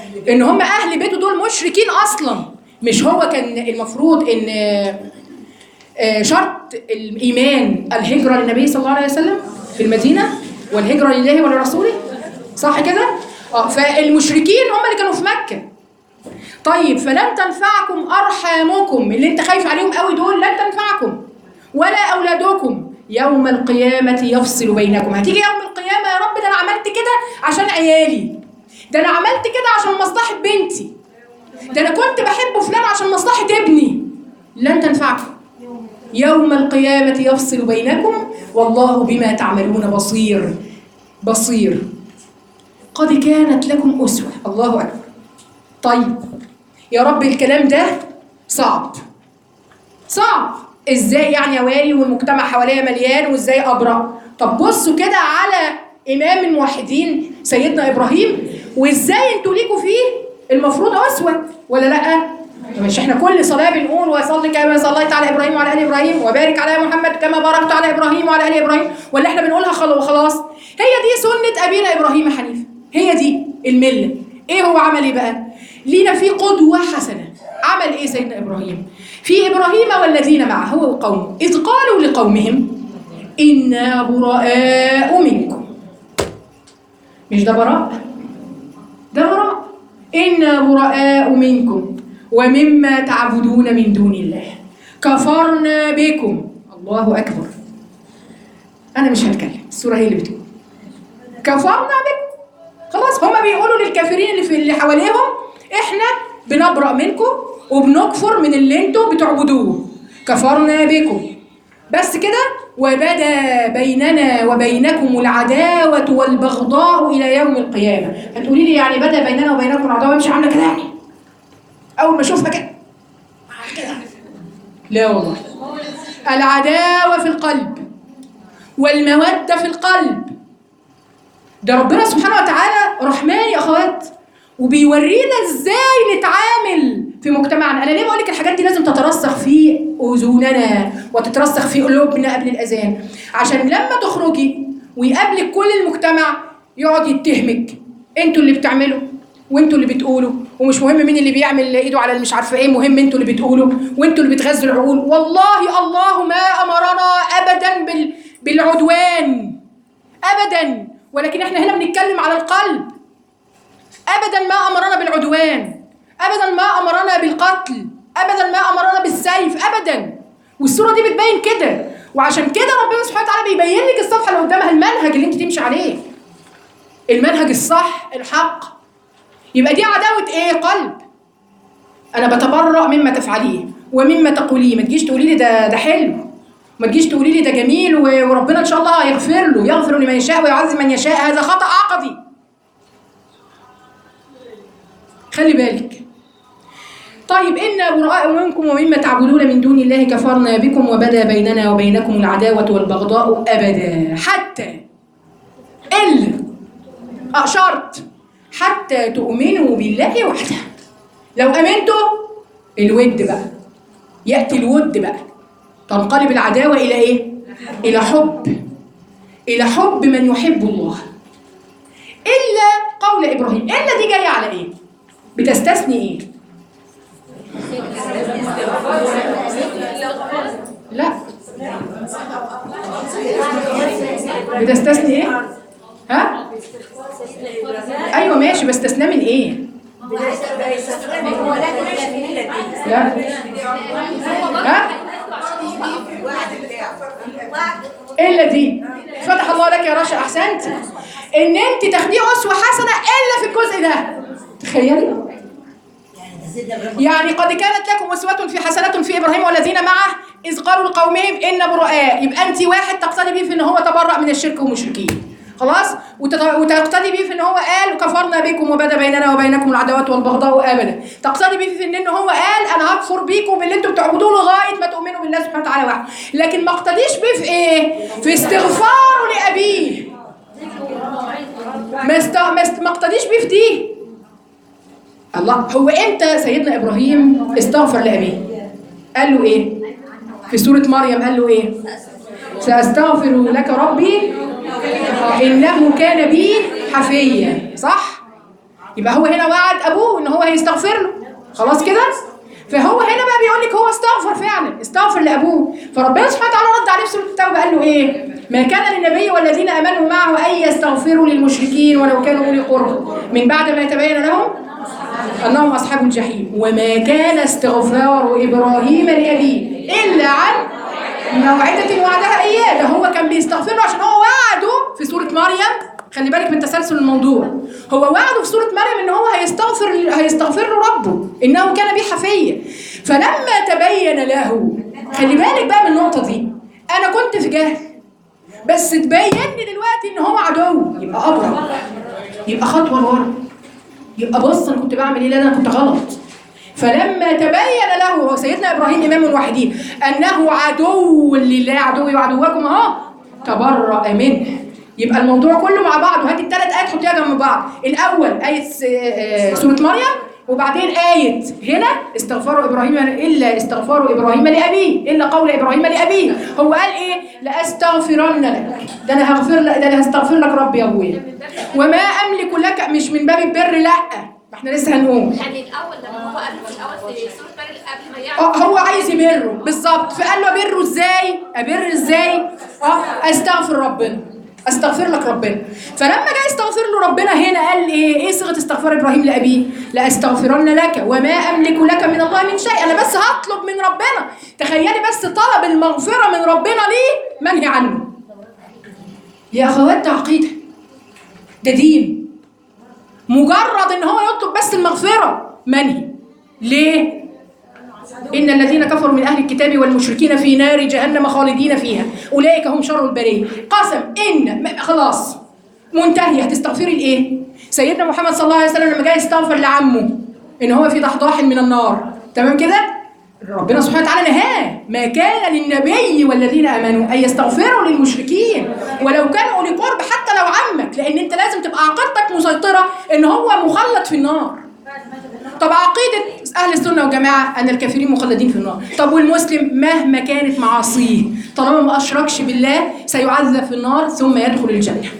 ان هم اهل بيته دول مشركين اصلا مش هو كان المفروض ان آه، شرط الايمان الهجره للنبي صلى الله عليه وسلم في المدينه والهجره لله ولرسوله صح كده اه فالمشركين هم اللي كانوا في مكه طيب فلن تنفعكم ارحامكم اللي انت خايف عليهم قوي دول لن تنفعكم ولا اولادكم يوم القيامه يفصل بينكم هتيجي يوم القيامه يا رب ده انا عملت كده عشان عيالي ده انا عملت كده عشان مصلحه بنتي ده انا كنت بحب فلان عشان مصلحه ابني لن تنفعكم يوم القيامة يفصل بينكم والله بما تعملون بصير بصير قد كانت لكم أسوة الله أكبر طيب يا رب الكلام ده صعب صعب ازاي يعني يا والي والمجتمع حواليا مليان وازاي ابرأ طب بصوا كده على امام الموحدين سيدنا ابراهيم وازاي انتوا ليكوا فيه المفروض اسوه ولا لا مش احنا كل صلاه بنقول وصلي كما صليت على ابراهيم وعلى ال ابراهيم وبارك على محمد كما باركت على ابراهيم وعلى ال ابراهيم ولا احنا بنقولها خل- خلاص هي دي سنه ابينا ابراهيم حنيفه هي دي المله ايه هو عمل ايه بقى لينا في قدوه حسنه عمل ايه سيدنا ابراهيم في ابراهيم والذين معه هو وقومه اذ قالوا لقومهم انا براء منكم مش ده براء ده براء إنا براء منكم ومما تعبدون من دون الله كفرنا بكم الله أكبر أنا مش هتكلم السورة هي اللي بتقول كفرنا بكم خلاص هما بيقولوا للكافرين اللي في اللي حواليهم احنا بنبرأ منكم وبنكفر من اللي انتوا بتعبدوه كفرنا بكم بس كده وبدا بيننا وبينكم العداوة والبغضاء إلى يوم القيامة هتقولي لي يعني بدا بيننا وبينكم العداوة مش عاملة كده يعني أول ما أشوفها كده كده لا والله العداوة في القلب والمودة في القلب ده ربنا سبحانه وتعالى رحمن يا اخوات وبيورينا ازاي نتعامل في مجتمعنا انا ليه بقول لك الحاجات دي لازم تترسخ في اذوننا وتترسخ في قلوبنا قبل الاذان عشان لما تخرجي ويقابلك كل المجتمع يقعد يتهمك انتوا اللي بتعملوا وانتوا اللي بتقولوا ومش مهم مين اللي بيعمل ايده على مش عارفه ايه مهم انتوا اللي بتقولوا وانتوا اللي بتغذوا العقول والله الله ما امرنا ابدا بال بالعدوان ابدا ولكن احنا هنا بنتكلم على القلب ابدا ما امرنا بالعدوان ابدا ما امرنا بالقتل ابدا ما امرنا بالسيف ابدا والصوره دي بتبين كده وعشان كده ربنا سبحانه وتعالى بيبين لك الصفحه اللي قدامها المنهج اللي انت تمشي عليه المنهج الصح الحق يبقى دي عداوه ايه قلب انا بتبرأ مما تفعليه ومما تقوليه ما تجيش تقولي لي ده ده حلو ما تجيش تقولي لي ده جميل و- وربنا ان شاء الله هيغفر له يغفر لمن يشاء ويعذب من يشاء هذا خطأ عقدي خلي بالك طيب إنا براء منكم ومما تعبدون من دون الله كفرنا بكم وبدا بيننا وبينكم العداوة والبغضاء أبدا حتى إلا آه شرط حتى تؤمنوا بالله وحده لو أمنتوا الود بقى يأتي الود بقى تنقلب العداوة إلى إيه؟ إلى حب إلى حب من يحب الله إلا قول إبراهيم إلا دي جاية على إيه؟ بتستثني إيه؟ لا بتستثني إيه؟ ها؟ أيوه ماشي بستثنى من إيه؟ لا ها؟ الا دي فتح الله لك يا رشا احسنت ان انت تاخديه اسوه حسنه الا في الجزء ده تخيلي يعني قد كانت لكم اسوه في حسنه في ابراهيم والذين معه اذ قالوا لقومهم ان براء يبقى انت واحد تقتدي به في ان هو تبرأ من الشرك والمشركين خلاص وتت- وتقتدي به في ان هو قال وكفرنا بكم وبدا بيننا وبينكم العداوات والبغضاء ابدا تقتدي به في ان هو قال انا هكفر بيكم باللي انتم بتعبدوه لغايه ما تؤمنوا بالله سبحانه وتعالى وحده لكن ما اقتديش بيه في ايه في استغفاره لابيه ما است... ما, است... ما اقتديش بيه في دي الله هو امتى سيدنا ابراهيم استغفر لابيه قال له ايه في سوره مريم قال له ايه ساستغفر لك ربي انه كان بي حفيا صح يبقى هو هنا وعد ابوه ان هو هيستغفر له خلاص كده فهو هنا بقى بيقول لك هو استغفر فعلا استغفر لابوه فربنا سبحانه وتعالى رد عليه في سوره التوبه قال له ايه ما كان للنبي والذين امنوا معه ان يستغفروا للمشركين ولو كانوا اولي قربى من بعد ما يتبين لهم انهم اصحاب الجحيم وما كان استغفار ابراهيم لابيه الا عن موعدة وعدها اياه ده هو كان بيستغفر له عشان هو وعده في سوره مريم خلي بالك من تسلسل الموضوع هو وعده في سوره مريم ان هو هيستغفر هيستغفر له ربه انه كان بيه حفيا فلما تبين له خلي بالك بقى من النقطه دي انا كنت في جهل بس تبين لي دلوقتي ان هو عدو يبقى ابرع يبقى خطوه لورا يبقى بص انا كنت بعمل ايه لا انا كنت غلط فلما تبين له هو سيدنا ابراهيم امام الوحيدين انه عدو لله عدوي وعدوكم اهو تبرأ منه يبقى الموضوع كله مع بعض وهاتي الثلاث ايات حطيها جنب بعض الاول ايه س- آه، سوره مريم وبعدين آية هنا استغفار إبراهيم إلا استغفار إبراهيم لأبيه إلا قول إبراهيم لأبيه هو قال إيه لأستغفرن لك ده أنا هغفر لك ده أنا هستغفر لك ربي يا أبويا وما أملك لك مش من باب البر لأ ما احنا لسه هنقول يعني الاول لما هو قال له في الاول في سوره مريم قبل ما يعمل اه هو عايز يبره بالظبط فقال له ابره ازاي ابر ازاي اه استغفر ربنا استغفر لك ربنا فلما جاي يستغفر له ربنا هنا قال ايه ايه صيغه استغفار ابراهيم لابيه لاستغفرن لك وما املك لك من الله من شيء انا بس هطلب من ربنا تخيلي بس طلب المغفره من ربنا ليه منهي عنه يا اخوات ده عقيده ده دين مجرد ان هو يطلب بس المغفره منهي ليه إن الذين كفروا من أهل الكتاب والمشركين في نار جهنم خالدين فيها أولئك هم شر البرية قسم إن م- خلاص منتهية هتستغفري لإيه؟ سيدنا محمد صلى الله عليه وسلم لما جاي يستغفر لعمه إن هو في ضحضاح من النار تمام كده؟ ربنا سبحانه وتعالى نهاه ما كان للنبي والذين امنوا ان يستغفروا للمشركين ولو كانوا اولي قرب حتى لو عمك لان انت لازم تبقى عقيدتك مسيطره ان هو مخلد في النار طب عقيدة أهل السنة والجماعة أن الكافرين مخلدين في النار طب والمسلم مهما كانت معاصيه طالما ما أشركش بالله سيعذب في النار ثم يدخل الجنة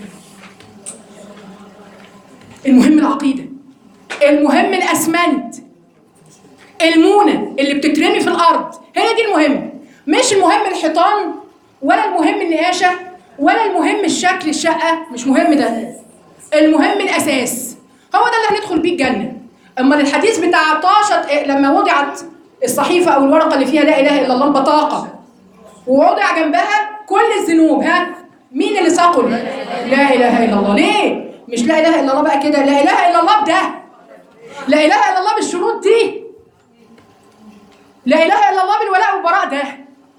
المهم العقيدة المهم الأسمنت المونة اللي بتترمي في الأرض هي دي المهم مش المهم الحيطان ولا المهم النقاشة ولا المهم الشكل الشقة مش مهم ده المهم الأساس هو ده اللي هندخل بيه الجنة أما الحديث بتاع طاشت إيه، لما وضعت الصحيفة أو الورقة اللي فيها لا إله إلا الله البطاقة ووضع جنبها كل الذنوب ها مين اللي ثقل؟ لا إله إلا الله ليه؟ مش لا إله إلا الله بقى كده لا إله إلا الله بده لا إله إلا الله بالشروط دي لا إله إلا الله بالولاء والبراء ده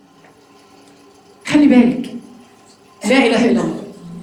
خلي بالك لا إله إلا الله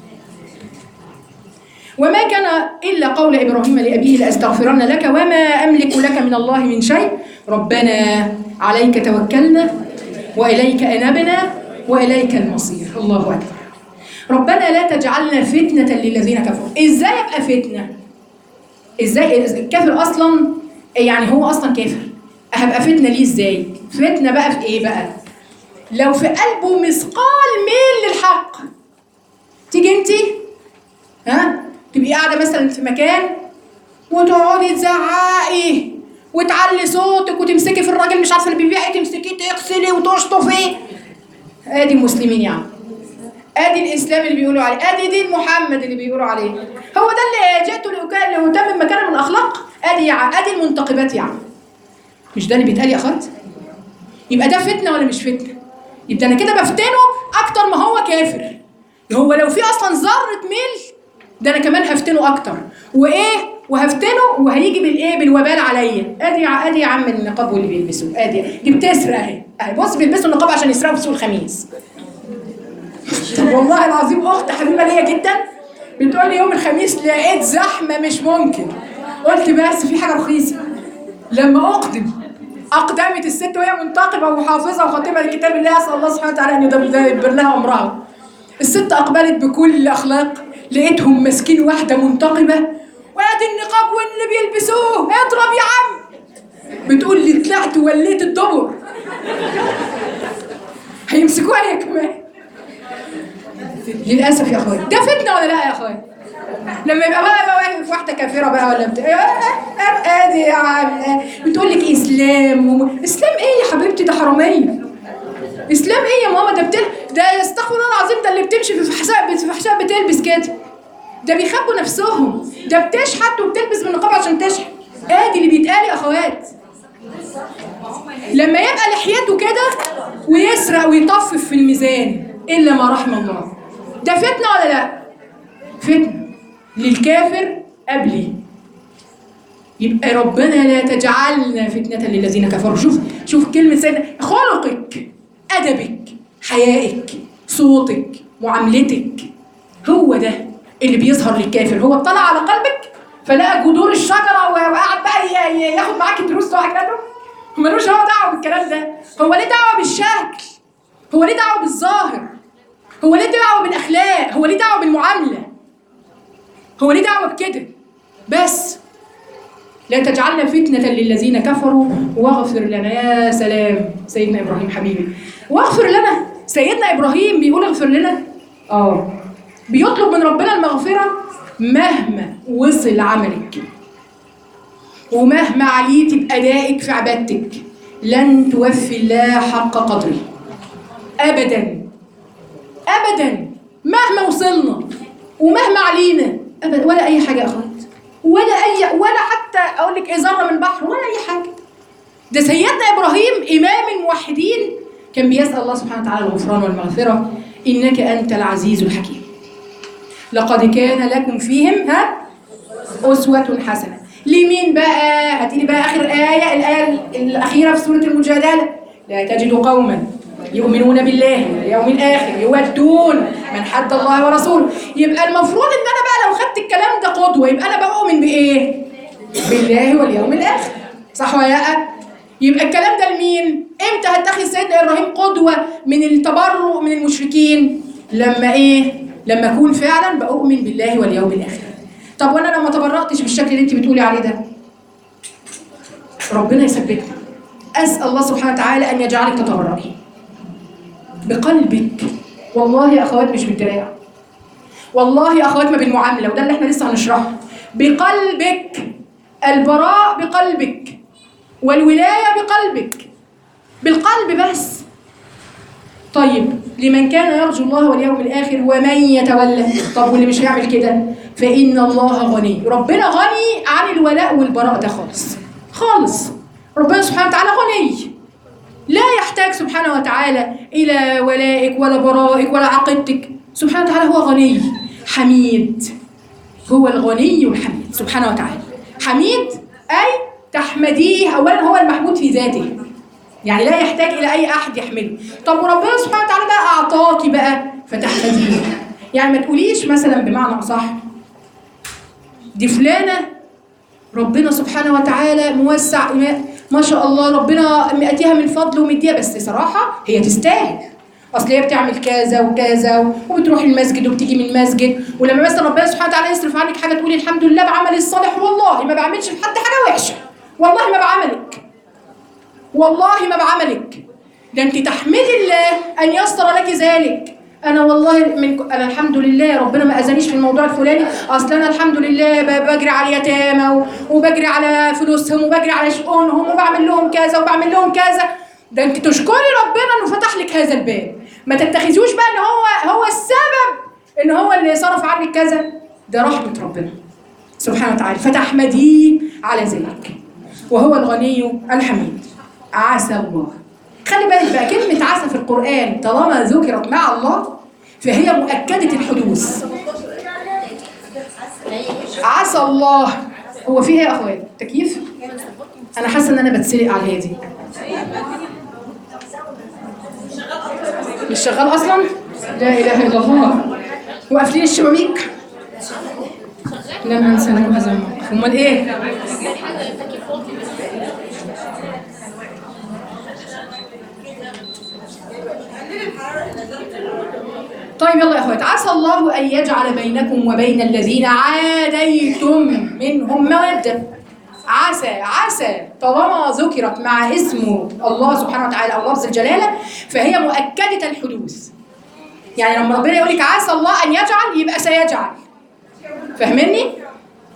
وما كان إلا قول إبراهيم لأبيه لأستغفرن لك وما أملك لك من الله من شيء ربنا عليك توكلنا وإليك أنبنا وإليك المصير الله أكبر ربنا لا تجعلنا فتنة للذين كفروا إزاي أبقى فتنة إزاي الكافر أصلا يعني هو أصلا كافر هبقى فتنة ليه إزاي فتنة بقى في إيه بقى لو في قلبه مثقال ميل للحق تيجي انت ها تبقي قاعده مثلا في مكان وتقعدي تزعقي وتعلي صوتك وتمسكي في الراجل مش عارفه اللي بيبيع ايه تمسكيه تغسلي وتشطفي ادي المسلمين يعني ادي الاسلام اللي بيقولوا عليه ادي دين محمد اللي بيقولوا عليه هو ده اللي جئت لأكل- لأتمم مكارم الاخلاق ادي يعني ادي المنتقبات يعني مش ده اللي بيتقال يا اخوات يبقى ده فتنه ولا مش فتنه يبقى انا كده بفتنه اكتر ما هو كافر هو لو في اصلا ذره ميل ده انا كمان هفتنه اكتر وايه وهفتنه وهيجي بالايه بالوبال عليا ادي يا- ادي يا عم النقاب واللي بيلبسوه ادي دي بتسرق اهي اهي بص بيلبسوا النقاب عشان يسرقوا في سوق الخميس طب والله العظيم اخت حبيبه ليا جدا بتقول لي يوم الخميس لقيت زحمه مش ممكن قلت بس في حاجه رخيصه لما اقدم اقدمت الست وهي منتقبه وحافظه وخاتمه لكتاب الله اسال الله سبحانه وتعالى ان يدبر لها امرها الست اقبلت بكل اخلاق لقيتهم ماسكين واحده منتقبه وادي النقاب واللي بيلبسوه اضرب يا عم بتقول لي طلعت وليت الدبر هيمسكوها هي كمان للاسف يا اخويا ده فتنه ولا لا يا اخويا لما يبقى بقى بقى واقف في واحده كافره بقى ولا بتاع آه، آه، آه، ادي يا عم آه، بتقول لك اسلام وم... اسلام ايه يا حبيبتي ده حراميه اسلام ايه يا ماما ده بتل ده استغفر الله العظيم ده اللي بتمشي في فحشاء في فحشاء بتلبس كده ده بيخبوا نفسهم ده بتشحت وبتلبس بالنقاب عشان تشحت ادي اللي بيتقال يا اخوات لما يبقى لحيته كده ويسرق ويطفف في الميزان الا ما رحم الله ده فتنه ولا لا فتنه للكافر قبلي يبقى ربنا لا تجعلنا فتنة للذين كفروا شوف شوف كلمة سيدنا خلقك أدبك حيائك صوتك معاملتك هو ده اللي بيظهر للكافر هو اطلع على قلبك فلقى جذور الشجرة وقعد بقى ي- ي- ياخد معاك دروس تقعد كده ملوش هو دعوة بالكلام ده هو ليه دعوة بالشكل هو ليه دعوة بالظاهر هو ليه دعوة بالأخلاق هو ليه دعوة بالمعاملة هو ليه دعوة بكده بس لا تجعلنا فتنة للذين كفروا واغفر لنا يا سلام سيدنا إبراهيم حبيبي واغفر لنا سيدنا إبراهيم بيقول اغفر لنا آه بيطلب من ربنا المغفرة مهما وصل عملك ومهما عليت بأدائك في عبادتك لن توفي الله حق قدره أبدا أبدا مهما وصلنا ومهما علينا أبدا ولا أي حاجة يا أخوات ولا أي ولا حتى أقول لك إيه ذرة من بحر ولا أي حاجة ده سيدنا إبراهيم إمام الموحدين كان بيسأل الله سبحانه وتعالى الغفران والمغفرة إنك أنت العزيز الحكيم لقد كان لكم فيهم ها أسوة حسنة لمين بقى هاتيلي بقى آخر آية الآية الأخيرة في سورة المجادلة لا تجد قوما يؤمنون بالله واليوم الآخر يودون من حد الله ورسوله يبقى المفروض إن أنا بقى لو خدت الكلام ده قدوة يبقى أنا بؤمن بإيه؟ بالله واليوم الآخر صح ولا لأ؟ يبقى الكلام ده لمين؟ امتى هتاخد سيدنا ابراهيم قدوه من التبرؤ من المشركين؟ لما ايه؟ لما اكون فعلا بؤمن بالله واليوم الاخر. طب وانا لو ما تبرأتش بالشكل اللي انت بتقولي عليه ده؟ ربنا يثبتنا. اسال الله سبحانه وتعالى ان يجعلك تتبرئي. بقلبك. والله يا اخوات مش بالدراع. والله يا اخوات ما بالمعامله وده اللي احنا لسه هنشرحه. بقلبك. البراء بقلبك. والولاية بقلبك بالقلب بس طيب لمن كان يرجو الله واليوم الآخر ومن يتولى طب واللي مش هيعمل كده فإن الله غني ربنا غني عن الولاء والبراء ده خالص خالص ربنا سبحانه وتعالى غني لا يحتاج سبحانه وتعالى إلى ولائك ولا برائك ولا عقيدتك سبحانه وتعالى هو غني حميد هو الغني الحميد سبحانه وتعالى حميد أي تحمديه أولا هو المحمود في ذاته يعني لا يحتاج إلى أي أحد يحمله طب وربنا سبحانه وتعالى بقى أعطاكي بقى فتحمديه يعني ما تقوليش مثلا بمعنى أصح دي فلانة ربنا سبحانه وتعالى موسع ما- ما شاء الله ربنا مأتيها من فضله ومديها بس صراحة هي تستاهل اصل هي بتعمل كذا وكذا وبتروح المسجد وبتيجي من المسجد ولما مثلا ربنا سبحانه وتعالى يصرف عنك حاجه تقولي الحمد لله بعملي الصالح والله ما بعملش في حد حاجه وحشه والله ما بعملك والله ما بعملك ده انت تحمدي الله ان يسر لك ذلك انا والله من انا الحمد لله ربنا ما اذانيش في الموضوع الفلاني اصل انا الحمد لله ب- بجري على اليتامى و- وبجري على فلوسهم وبجري على شؤونهم وبعمل لهم كذا وبعمل لهم كذا ده انت تشكري ربنا انه فتح لك هذا الباب ما تتخذوش بقى ان هو هو السبب ان هو اللي صرف عنك كذا ده رحمه ربنا سبحانه وتعالى فتحمديه على ذلك وهو الغني الحميد عسى الله خلي بالك بقى كلمة عسى في القرآن طالما ذكرت مع الله فهي مؤكدة الحدوث عسى الله هو في ايه يا اخوات تكييف انا حاسه ان انا بتسرق على الهادي مش شغال اصلا لا اله الا الله وقافلين الشبابيك لم انسى لكم هذا الموقف امال ايه طيب يلا يا اخوات عسى الله ان يجعل بينكم وبين الذين عاديتم منهم موده عسى عسى طالما ذكرت مع اسم الله سبحانه وتعالى او لفظ الجلاله فهي مؤكده الحدوث يعني لما ربنا يقول لك عسى الله ان يجعل يبقى سيجعل فاهمني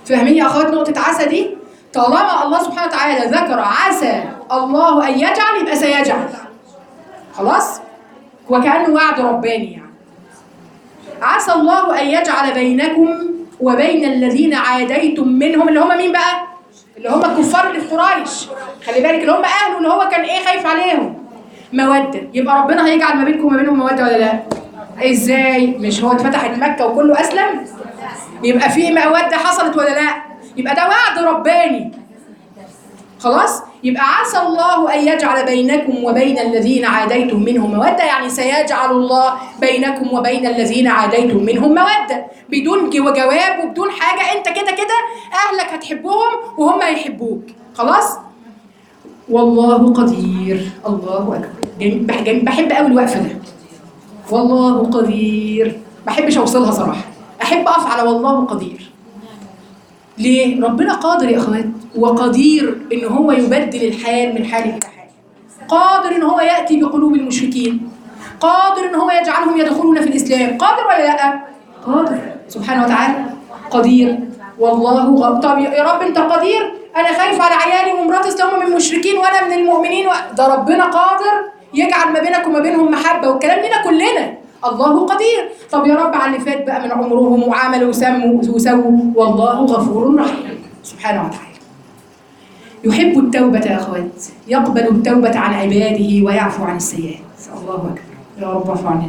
فاهمين يا اخوات نقطه عسى دي طالما الله سبحانه وتعالى ذكر عسى الله ان يجعل يبقى سيجعل خلاص وكانه وعد رباني يعني عسى الله ان يجعل بينكم وبين الذين عاديتم منهم اللي هم مين بقى اللي هم الكفار اللي في قريش خلي بالك اللي هم اهله اللي هو كان ايه خايف عليهم موده يبقى ربنا هيجعل ما بينكم وما بينهم موده ولا لا ازاي مش هو اتفتحت مكه وكله اسلم يبقى في موده حصلت ولا لا يبقى ده وعد رباني خلاص يبقى عسى الله ان يجعل بينكم وبين الذين عاديتم منهم موده يعني سيجعل الله بينكم وبين الذين عاديتم منهم موده بدون جو- جواب وبدون حاجه انت كده كده اهلك هتحبهم وهم هيحبوك خلاص والله قدير الله اكبر جميل- بح- جميل- بحب قوي الوقفه ده والله قدير ما بحبش اوصلها صراحه احب اقف على والله قدير ليه ربنا قادر يا اخوات وقدير ان هو يبدل الحال من حال الى حال قادر ان هو ياتي بقلوب المشركين قادر ان هو يجعلهم يدخلون في الاسلام قادر ولا لا قادر سبحانه وتعالى قدير والله غ... طب يا رب انت قدير انا خايف على عيالي ومراتي اصل هم من المشركين وانا من المؤمنين و... ده ربنا قادر يجعل ما بينك وما بينهم محبه والكلام لنا كلنا الله قدير طب يا رب على اللي فات بقى من عمرهم وعملوا وسموا وسووا والله غفور رحيم سبحانه وتعالى يحب التوبة يا أخوات يقبل التوبة عن عباده ويعفو عن السيئات الله أكبر يا رب اعفو عننا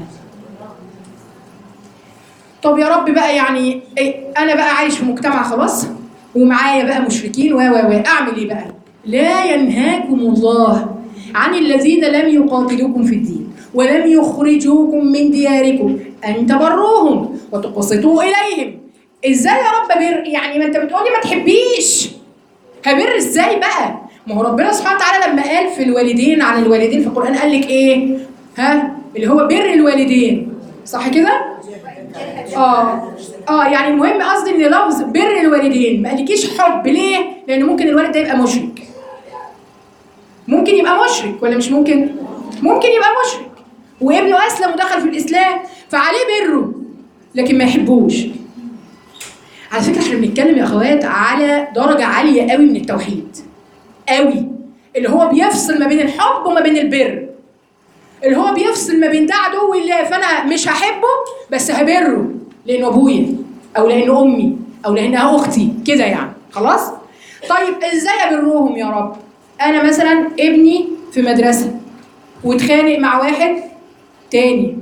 طب يا رب بقى يعني إيه أنا بقى عايش في مجتمع خلاص ومعايا بقى مشركين و و و أعمل إيه بقى؟ لا ينهاكم الله عن الذين لم يقاتلوكم في الدين ولم يخرجوكم من دياركم أن تبروهم وتقسطوا إليهم إزاي يا رب بر يعني ما أنت بتقولي ما تحبيش هبر ازاي بقى؟ ما هو ربنا سبحانه وتعالى لما قال في الوالدين عن الوالدين في القرآن قال لك ايه؟ ها؟ اللي هو بر الوالدين صح كده؟ اه اه يعني المهم قصدي ان لفظ بر الوالدين ما قالكيش حب ليه؟ لان ممكن الوالد ده يبقى مشرك. ممكن يبقى مشرك ولا مش ممكن؟ ممكن يبقى مشرك وابنه اسلم ودخل في الاسلام فعليه بره لكن ما يحبوش. على فكره احنا بنتكلم يا اخوات على درجه عاليه قوي من التوحيد قوي اللي هو بيفصل ما بين الحب وما بين البر اللي هو بيفصل ما بين ده عدو الله فانا مش هحبه بس هبره لانه ابويا او لانه امي او لانها اختي كده يعني خلاص طيب ازاي ابرهم يا رب انا مثلا ابني في مدرسه واتخانق مع واحد تاني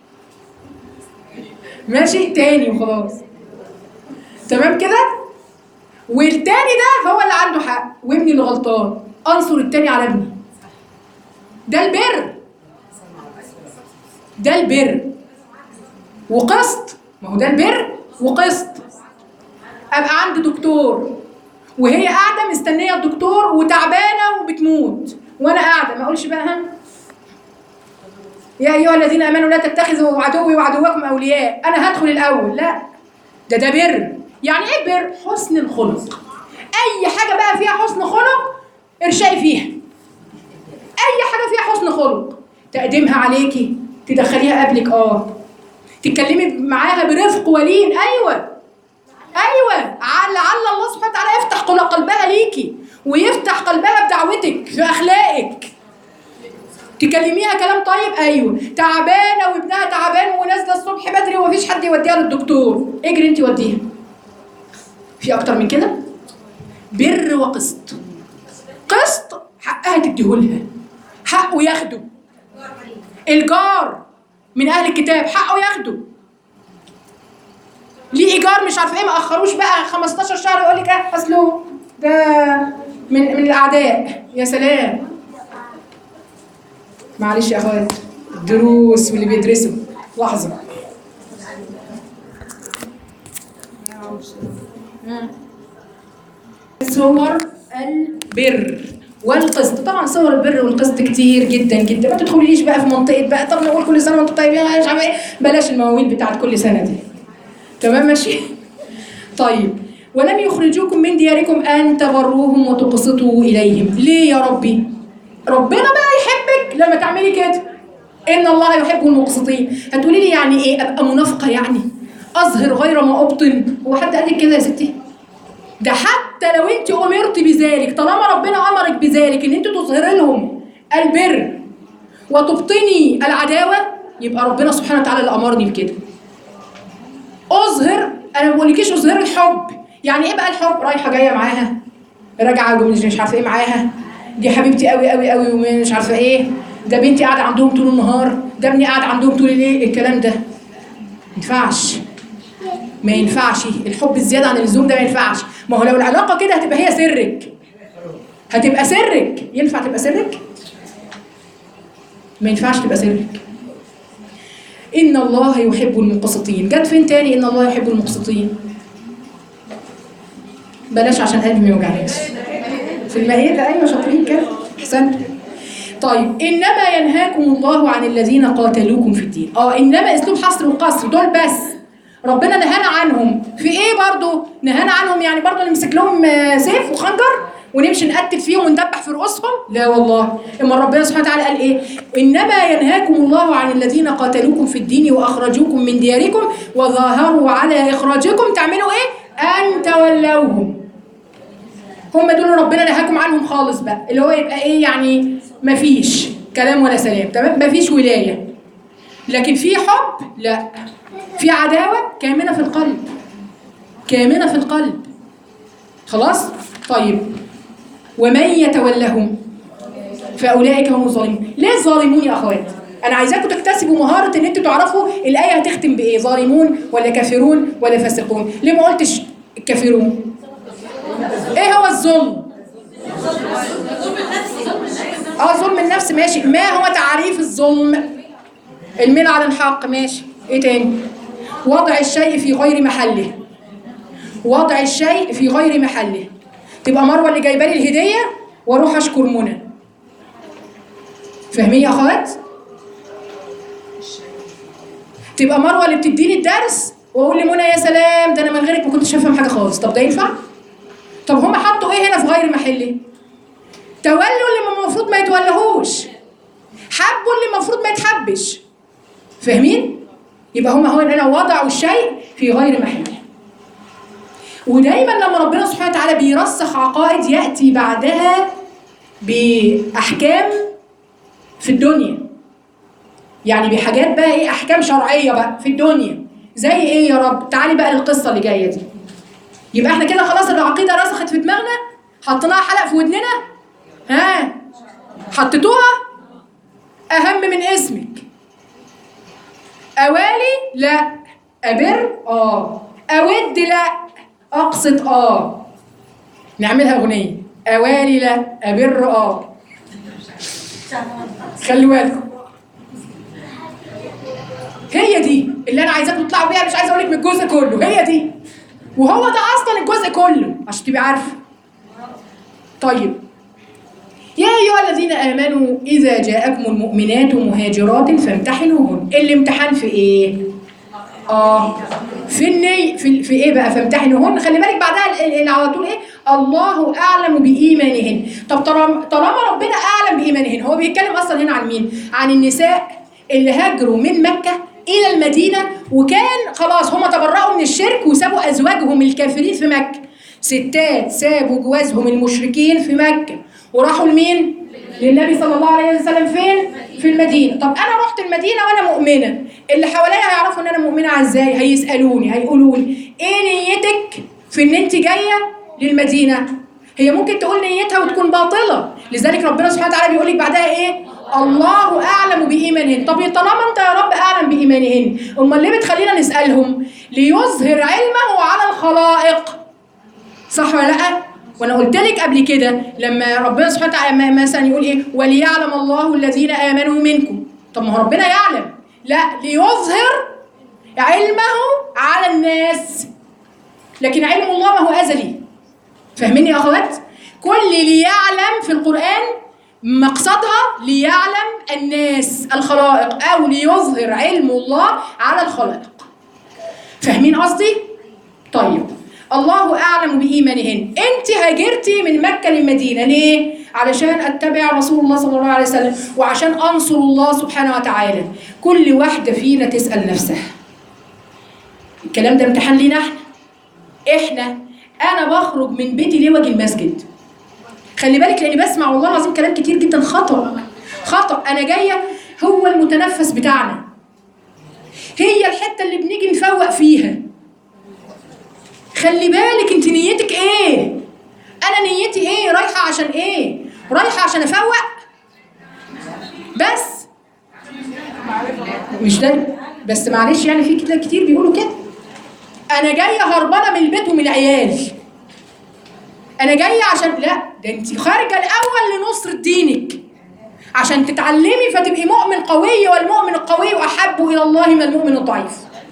ماشي تاني وخلاص تمام كده والتاني ده هو اللي عنده حق وابني اللي غلطان انصر التاني على ابني ده البر ده البر وقسط ما هو ده البر وقسط ابقى عند دكتور وهي قاعده مستنيه الدكتور وتعبانه وبتموت وانا قاعده ما اقولش بقى ها يا ايها الذين امنوا لا تتخذوا عدوي وعدوكم اولياء انا هدخل الاول لا ده ده بر يعني ايه بر حسن الخلق اي حاجه بقى فيها حسن خلق ارشقي فيها اي حاجه فيها حسن خلق تقدمها عليكي تدخليها قبلك اه تتكلمي معاها برفق ولين ايوه ايوه عل- لعل الله سبحانه وتعالى يفتح قل- قلبها ليكي ويفتح قلبها بدعوتك في اخلاقك تكلميها كلام طيب ايوه تعبانه وابنها تعبان ونازله الصبح بدري ومفيش حد يوديها للدكتور اجري انت وديها في اكتر من كده بر وقسط قسط حقها تديهولها حقه ياخده الجار من اهل الكتاب حقه ياخده ليه ايجار مش عارفه ايه ما اخروش بقى 15 شهر يقول لك ايه اصله ده من من الاعداء يا سلام معلش يا اخوات الدروس واللي بيدرسوا لحظه صور البر والقسط طبعا صور البر والقسط كتير جدا جدا ما تدخليش بقى في منطقه بقى طب نقول كل سنه وانتم طيبين مش عارفه ايه بلاش المواويل بتاعت كل سنه دي تمام ماشي طيب ولم يخرجوكم من دياركم ان تبروهم وتقسطوا اليهم ليه يا ربي ربنا بقى يحبك لما تعملي كده ان الله يحب المقسطين هتقولي لي يعني ايه ابقى منافقه يعني اظهر غير ما ابطن هو حد قال لك كده يا ستي ده حتى لو انت امرت بذلك طالما ربنا امرك بذلك ان انت تظهري لهم البر وتبطني العداوه يبقى ربنا سبحانه وتعالى اللي امرني بكده اظهر انا ما بقولكيش اظهر الحب يعني ايه بقى الحب رايحه جايه معاها راجعه مش مش عارفه ايه معاها دي حبيبتي قوي قوي قوي ومش عارفه ايه ده بنتي قاعده عندهم طول النهار ده ابني قاعد عندهم طول الليل الكلام ده ما ينفعش ما ينفعش الحب الزياده عن اللزوم ده ما ينفعش ما هو لو العلاقه كده هتبقى هي سرك هتبقى سرك ينفع تبقى سرك ما ينفعش تبقى سرك ان الله يحب المقسطين جت فين تاني ان الله يحب المقسطين بلاش عشان قلبي ما يوجعنيش في المائده ايوه شاطرين كده احسنتوا طيب انما ينهاكم الله عن الذين قاتلوكم في الدين اه انما اسلوب حصر وقصر دول بس ربنا نهانا عنهم في ايه برضو نهانا عنهم يعني برضو نمسك لهم آه، سيف وخنجر ونمشي نقتل فيهم وندبح في رؤوسهم لا والله اما ربنا سبحانه وتعالى قال ايه انما ينهاكم الله عن الذين قاتلوكم في الدين واخرجوكم من دياركم وظاهروا على اخراجكم تعملوا ايه ان تولوهم هم دول اللي ربنا نهاكم عنهم خالص بقى اللي هو يبقى ايه يعني مفيش كلام ولا سلام تمام مفيش ولايه لكن في حب لا في عداوه كامنه في القلب كامنه في القلب خلاص طيب ومن يتولهم فاولئك هم الظالمون ليه الظالمون يا اخوات انا عايزاكم تكتسبوا مهاره ان انتوا تعرفوا الايه هتختم بايه ظالمون ولا كافرون ولا فاسقون ليه ما قلتش الكافرون ايه هو الظلم اه ظلم النفس ماشي ما هو تعريف الظلم الميل على الحق ماشي ايه تاني وضع الشيء في غير محله وضع الشيء في غير محله تبقى مروه اللي جايبه لي الهديه واروح اشكر منى فاهمين يا اخوات تبقى مروه اللي بتديني الدرس واقول لمنى يا سلام ده انا من غيرك ما كنتش هفهم حاجه خالص طب ده ينفع طب هم حطوا ايه هنا في غير محله تولوا اللي المفروض ما يتولهوش حبوا اللي المفروض ما يتحبش فاهمين يبقى هم هو هنا وضعوا الشيء في غير محله ودايما لما ربنا سبحانه وتعالى بيرسخ عقائد ياتي بعدها باحكام في الدنيا يعني بحاجات بقى ايه احكام شرعيه بقى في الدنيا زي ايه يا رب تعالي بقى للقصه اللي جايه دي يبقى احنا كده خلاص العقيده رسخت في دماغنا حطيناها حلق في ودننا ها حطيتوها اهم من اسمك اوالي لا ابر اه اود لا اقسط اه نعملها اغنيه اوالي لا ابر اه خلي بالكم هي دي اللي انا عايزاكم تطلعوا بيها مش عايزه اقول لك من الجزء كله هي دي وهو ده اصلا الجزء كله عشان تبقى عارفه طيب يا ايها الذين امنوا اذا جاءكم المؤمنات مهاجرات فامتحنوهن الامتحان في ايه اه في الني في, في ايه بقى فامتحنوهن خلي بالك بعدها ال- ال- على طول ايه الله اعلم بايمانهن طب طالما طالما ربنا اعلم بايمانهن هو بيتكلم اصلا هنا عن مين عن النساء اللي هاجروا من مكه الى المدينه وكان خلاص هم تبرأوا من الشرك وسابوا ازواجهم الكافرين في مكه ستات سابوا جوازهم المشركين في مكه وراحوا لمين للنبي صلى الله عليه وسلم فين في المدينه طب انا رحت المدينه وانا مؤمنه اللي حواليا هيعرفوا ان انا مؤمنه ازاي هيسالوني هيقولوا لي ايه نيتك في ان انت جايه للمدينه هي ممكن تقول نيتها وتكون باطله لذلك ربنا سبحانه وتعالى بيقول لك بعدها ايه الله اعلم بايمانهن طب طالما انت يا رب اعلم بايمانهن امال ليه بتخلينا نسالهم ليظهر علمه على الخلائق صح ولا لا وانا قلت لك قبل كده لما ربنا سبحانه وتعالى ما- مثلا يقول ايه وليعلم الله الذين امنوا منكم طب ما هو ربنا يعلم لا ليظهر علمه على الناس لكن علم الله ما هو ازلي فاهمين يا اخوات كل ليعلم في القران مقصدها ليعلم الناس الخلائق او ليظهر علم الله على الخلائق فاهمين قصدي طيب الله اعلم بايمانهن انت هاجرتي من مكه للمدينه ليه علشان اتبع رسول الله صلى الله عليه وسلم وعشان انصر الله سبحانه وتعالى كل واحده فينا تسال نفسها الكلام ده امتحان لينا احنا احنا انا بخرج من بيتي ليه واجي المسجد خلي بالك لاني بسمع والله العظيم كلام كتير جدا خطا خطا انا جايه هو المتنفس بتاعنا هي الحته اللي بنيجي نفوق فيها خلي بالك انت نيتك ايه انا نيتي ايه رايحه عشان ايه رايحه عشان افوق بس مش ده بس معلش يعني في كده كتير بيقولوا كده انا جايه هربانه من البيت ومن العيال انا جايه عشان لا ده انت خارجه الاول لنصره دينك عشان تتعلمي فتبقي مؤمن قوي والمؤمن القوي احب الى الله من المؤمن الضعيف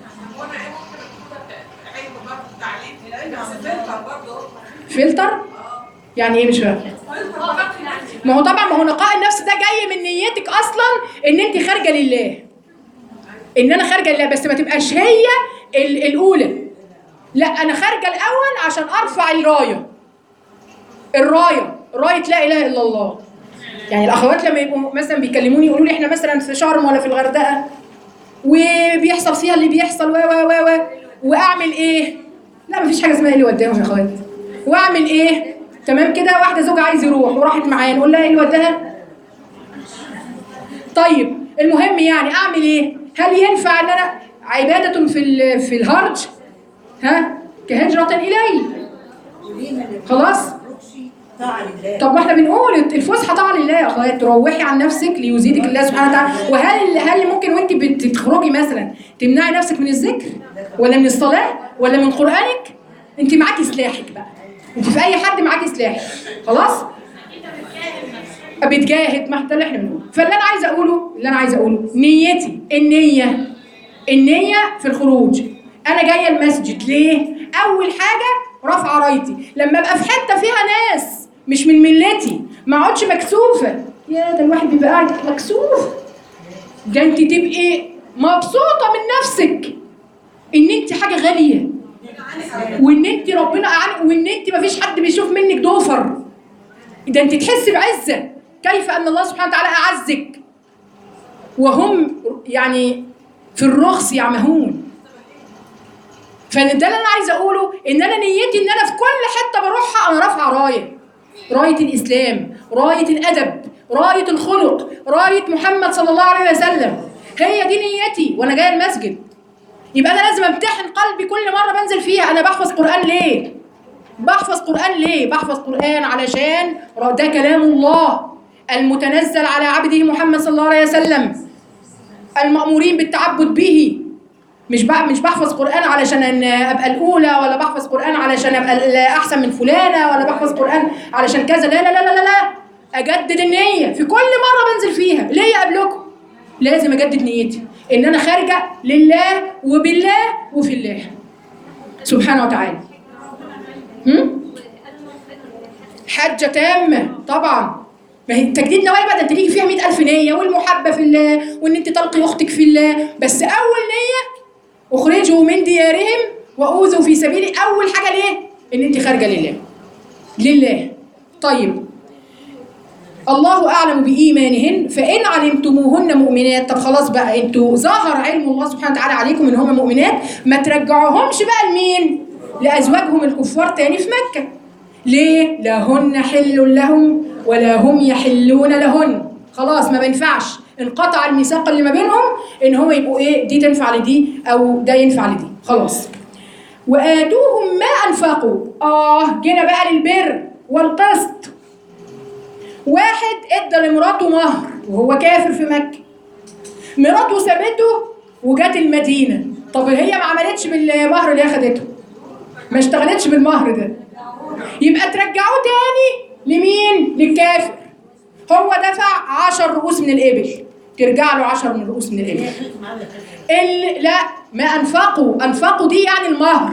فلتر يعني ايه مش فاهم ما هو طبعا ما هو نقاء النفس ده جاي من نيتك اصلا ان انت خارجه لله ان انا خارجه لله بس ما تبقاش هي ال- الاولى لا انا خارجه الاول عشان ارفع الرايه الرايه رايه لا اله الا الله يعني الاخوات لما يبقوا مثلا بيكلموني يقولوا لي احنا مثلا في شرم ولا في الغردقه وبيحصل فيها اللي بيحصل و و و و واعمل ايه؟ لا مفيش حاجه اسمها ايه اللي وداهم يا اخوات واعمل ايه؟ تمام كده واحده زوجة عايز يروح وراحت معايا نقول لها ايه اللي وداها؟ طيب المهم يعني اعمل ايه؟ هل ينفع ان انا عباده في ال- في الهرج ها كهجره الي خلاص؟ طاعة لله طب ما احنا بنقول الفسحه طبعا لله يا اخوات تروحي عن نفسك ليزيدك الله سبحانه وتعالى وهل هل ممكن وانت بتخرجي مثلا تمنعي نفسك من الذكر ولا من الصلاه ولا من قرانك انت معاكي سلاحك بقى انت في اي حد معاكي سلاح خلاص بتجاهد ما ده اللي احنا بنقوله فاللي انا عايزه اقوله اللي انا عايزه اقوله نيتي النيه النيه في الخروج انا جايه المسجد ليه اول حاجه رفع رايتي لما ابقى في حته فيها ناس مش من ملتي ما اقعدش مكسوفه يا ده الواحد بيبقى قاعد مكسوف ده انت تبقي مبسوطه من نفسك ان انت حاجه غاليه وان انت ربنا اعلم وان انت مفيش حد بيشوف منك دوفر ده انت تحسي بعزه كيف ان الله سبحانه وتعالى اعزك وهم يعني في الرخص يعمهون فده اللي انا عايزه اقوله ان انا نيتي ان انا في كل حته بروحها انا رافعه رايه رايه الاسلام رايه الادب رايه الخلق رايه محمد صلى الله عليه وسلم هي دي نيتي وانا جايه المسجد يبقى انا لازم امتحن قلبي كل مره بنزل فيها انا بحفظ قران ليه بحفظ قرآن ليه؟ بحفظ قرآن علشان ده كلام الله المتنزل على عبده محمد صلى الله عليه وسلم المأمورين بالتعبد به مش بح- مش بحفظ قرآن علشان أن ابقى الاولى ولا بحفظ قرآن علشان ابقى ال- احسن من فلانه ولا بحفظ قرآن علشان كذا لا لا لا لا لا, لا. اجدد النيه في كل مره بنزل فيها ليه قبلكم لازم اجدد نيتي ان انا خارجه لله وبالله وفي الله سبحانه وتعالى هم؟ حجة تامة طبعا ما هي تجديد نوايا بقى ده انت ليكي فيها 100000 نية والمحبة في الله وان انت تلقي اختك في الله بس اول نية اخرجوا من ديارهم واوذوا في سبيلي اول حاجة ليه؟ ان انت خارجة لله لله طيب الله اعلم بايمانهن فان علمتموهن مؤمنات طب خلاص بقى انتوا ظهر علم الله سبحانه وتعالى عليكم ان هم مؤمنات ما ترجعوهمش بقى لمين لازواجهم الكفار تاني في مكه ليه لا هن حل لهم ولا هم يحلون لهن خلاص ما بينفعش انقطع الميثاق اللي ما بينهم ان هم يبقوا ايه دي تنفع لدي او ده ينفع لدي خلاص واتوهم ما انفقوا اه جينا بقى للبر والقسط واحد ادى لمراته مهر وهو كافر في مكه مراته سابته وجات المدينه طب هي ما عملتش بالمهر اللي هي خدته ما اشتغلتش بالمهر ده يبقى ترجعوه تاني لمين للكافر هو دفع عشر رؤوس من الابل ترجع له عشر من رؤوس من الابل ال... لا ما انفقوا انفقوا دي يعني المهر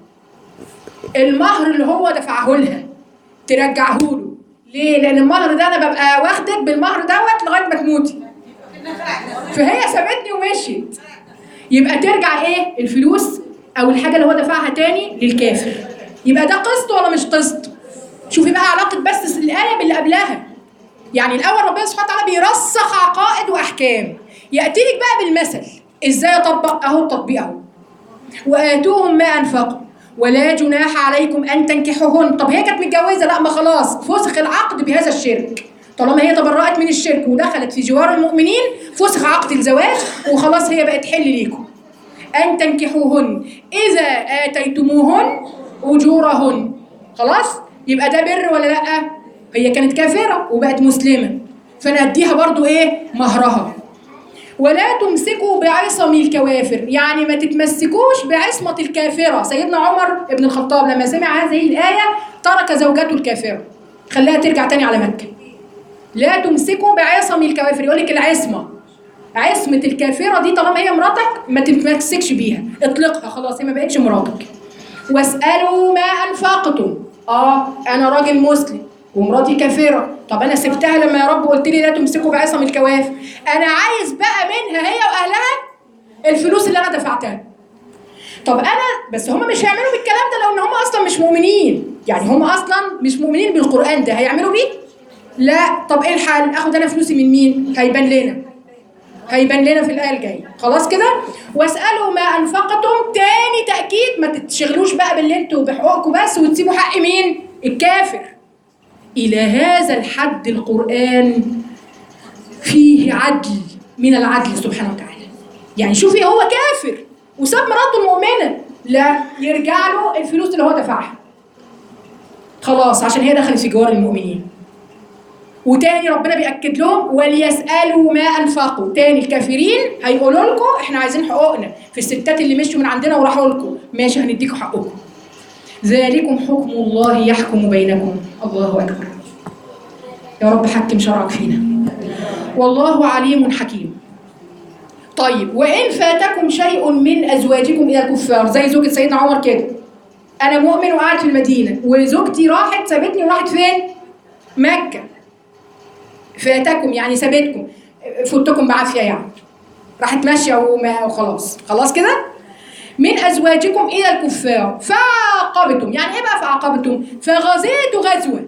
المهر اللي هو دفعه لها ترجعه له ليه لان المهر ده انا ببقى واخدك بالمهر دوت لغايه ما تموتي فهي سابتني ومشيت يبقى ترجع ايه الفلوس او الحاجه اللي هو دفعها تاني للكافر يبقى ده قسط ولا مش قسط شوفي بقى علاقه بس الايه باللي قبلها يعني الاول ربنا سبحانه وتعالى بيرسخ عقائد واحكام ياتي لك بقى بالمثل ازاي اطبق اهو التطبيق اهو واتوهم ما انفقوا ولا جناح عليكم ان تنكحوهن طب هي كانت متجوزه لا ما خلاص فسخ العقد بهذا الشرك طالما هي تبرأت من الشرك ودخلت في جوار المؤمنين فسخ عقد الزواج وخلاص هي بقت حل ليكم أن تنكحوهن إذا آتيتموهن أجورهن خلاص يبقى ده بر ولا لأ هي كانت كافرة وبقت مسلمة فأنا أديها برضو إيه مهرها ولا تمسكوا بعصم الكوافر يعني ما تتمسكوش بعصمة الكافرة سيدنا عمر بن الخطاب لما سمع هذه الآية ترك زوجته الكافرة خلاها ترجع تاني على مكة لا تمسكوا بعصم الكوافر يقول لك العصمة عصمة الكافرة دي طالما هي مراتك ما تتمسكش بيها اطلقها خلاص هي ما بقتش مراتك واسألوا ما أنفقتم اه أنا راجل مسلم ومراتي كافرة طب أنا سبتها لما يا رب قلت لي لا تمسكوا بعصم الكوافر أنا عايز بقى منها هي وأهلها الفلوس اللي أنا دفعتها طب انا بس هم مش هيعملوا بالكلام ده لو ان هم اصلا مش مؤمنين يعني هم اصلا مش مؤمنين بالقران ده هيعملوا بيه لا طب ايه الحل اخد انا فلوسي من مين هيبان لنا هيبان لنا في الايه الجايه خلاص كده واسالوا ما انفقتم تاني تاكيد ما تتشغلوش بقى باللي انتوا بحقوقكم بس وتسيبوا حق مين الكافر الى هذا الحد القران فيه عدل من العدل سبحانه وتعالى يعني شوفي هو كافر وساب مراته المؤمنه لا يرجع له الفلوس اللي هو دفعها خلاص عشان هي دخلت في جوار المؤمنين وتاني ربنا بيأكد لهم وليسألوا ما أنفقوا تاني الكافرين هيقولوا لكم احنا عايزين حقوقنا في الستات اللي مشوا من عندنا وراحوا لكم ماشي هنديكم حقكم ذلكم حكم الله يحكم بينكم الله أكبر يا رب حكم شرعك فينا والله عليم حكيم طيب وإن فاتكم شيء من أزواجكم إلى الكفار زي زوجة سيدنا عمر كده أنا مؤمن وقاعد في المدينة وزوجتي راحت سابتني وراحت فين؟ مكة فاتكم يعني سابتكم فوتكم بعافية يعني راحت ماشية وما- وخلاص خلاص كده؟ من أزواجكم إلى الكفار فعاقبتم يعني إيه بقى فعاقبتم؟ فغزيتوا غزوة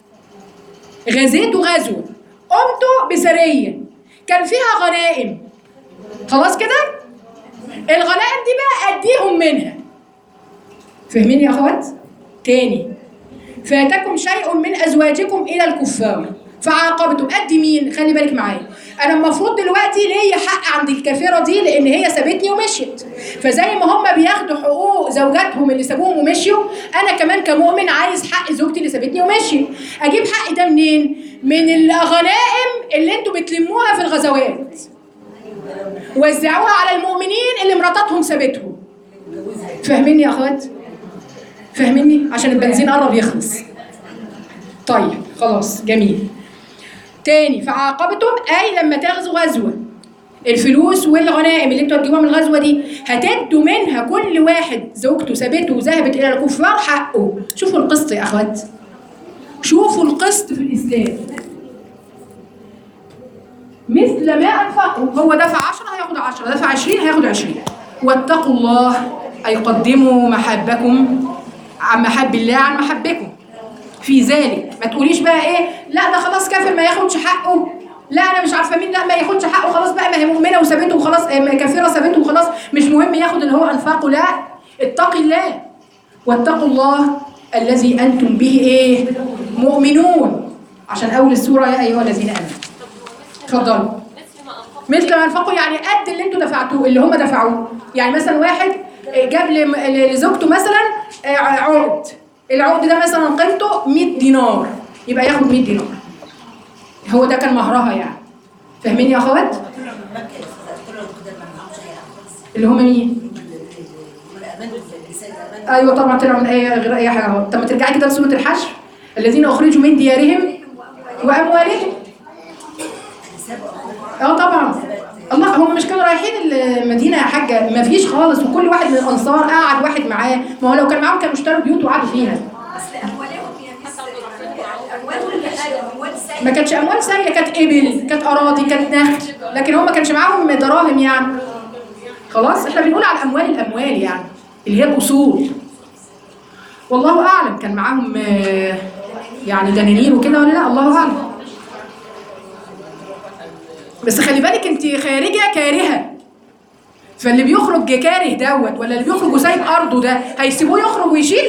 غزيتوا غزوة قمتوا بسرية كان فيها غنائم خلاص كده الغنائم دي بقى اديهم منها فاهمين يا اخوات تاني فاتكم شيء من ازواجكم الى الكفار فعاقبتم ادي مين خلي بالك معايا انا المفروض دلوقتي ليا حق عند الكافره دي لان هي سابتني ومشيت فزي ما هم بياخدوا حقوق زوجاتهم اللي سابوهم ومشيوا انا كمان كمؤمن عايز حق زوجتي اللي سابتني ومشيت اجيب حقي ده منين من الغنائم اللي انتوا بتلموها في الغزوات وزعوها على المؤمنين اللي مراتاتهم سابتهم فاهميني يا اخوات فاهميني عشان البنزين قرب يخلص طيب خلاص جميل تاني فعاقبتم اي لما تغزوا غزوه الفلوس والغنائم اللي انتوا هتجيبوها من الغزوه دي هتدوا منها كل واحد زوجته سابته وذهبت الى الكفار حقه شوفوا القسط يا اخوات شوفوا القسط في الاسلام مثل ما انفقوا هو دفع 10 هياخد 10 دفع 20 هياخد 20 واتقوا الله اي قدموا محبكم عن محب الله عن محبكم في ذلك ما تقوليش بقى ايه لا ده خلاص كافر ما ياخدش حقه لا انا مش عارفه مين لا ما ياخدش حقه خلاص بقى ما هي مؤمنه وسابته وخلاص آه، ما كافره سابته وخلاص مش مهم ياخد اللي هو انفقه لا اتقي الله واتقوا الله الذي انتم به ايه مؤمنون عشان اول السوره يا ايها الذين امنوا اتفضلوا مثل ما أنفقت مثل ما انفقوا يعني قد اللي انتوا دفعتوه اللي هم دفعوه يعني مثلا واحد جاب لم- لزوجته مثلا عقد العقد ده مثلا قيمته 100 دينار يبقى ياخد 100 دينار هو ده كان مهرها يعني فاهمين يا اخوات طلعوا من مكه يا استاذ طلعوا كده ما معهمش اي حاجه اللي هم مين هم امنوا النساء امنوا ايوه طبعا طلعوا من اي غير اي حاجه اهو طب ما ترجعي كده لسوره الحشر الذين اخرجوا من ديارهم واموالهم اه طبعا الله هم مش كانوا رايحين المدينه يا حاجه ما فيش خالص وكل واحد من الانصار قعد واحد معاه ما هو لو كان معاهم كانوا اشتروا بيوت وقعدوا فيها أصل أموالهم هي مثل أموال الآدم أموال سيئة ما كانتش اموال ساريه كانت ابل كانت اراضي كانت نخل لكن هم ما كانش معاهم دراهم يعني خلاص احنا بنقول على الاموال الاموال يعني اللي هي الاصول والله اعلم كان معاهم آه، يعني دنانير وكده ولا لا الله اعلم بس خلي بالك انت خارجه كارهه فاللي بيخرج كاره دوت ولا اللي بيخرج وسايب ارضه ده هيسيبوه يخرج ويشيل